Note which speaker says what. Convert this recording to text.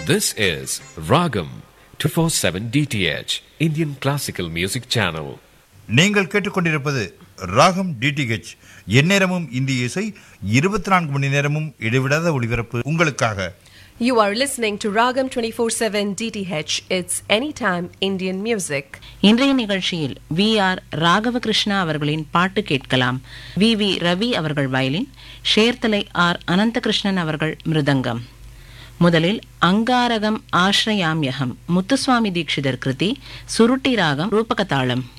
Speaker 1: This is Ragam 247 DTH, Indian Classical Music Channel.
Speaker 2: நீங்கள் கேட்டுக்கொண்டிருப்பது ராகம் டிடிஹெச் எந்நேரமும் இந்திய இசை இருபத்தி நான்கு மணி நேரமும் இடைவிடாத ஒளிபரப்பு உங்களுக்காக
Speaker 3: You are listening to Ragam 24/7 DTH. It's anytime Indian music.
Speaker 4: இன்றைய நிகழ்ச்சியில் வி ஆர் ராகவகிருஷ்ணா அவர்களின் பாட்டு கேட்கலாம் வி வி ரவி அவர்கள் வயலின் ஷேர்தலை ஆர் அனந்தகிருஷ்ணன் அவர்கள் மிருதங்கம் முதலில் அங்காரகம் ஆශ්‍රයාම්யகம் முத்துசுவாமி தீட்சிதர் கிருதி சுருட்டி ராகம் ரூபகதாளம்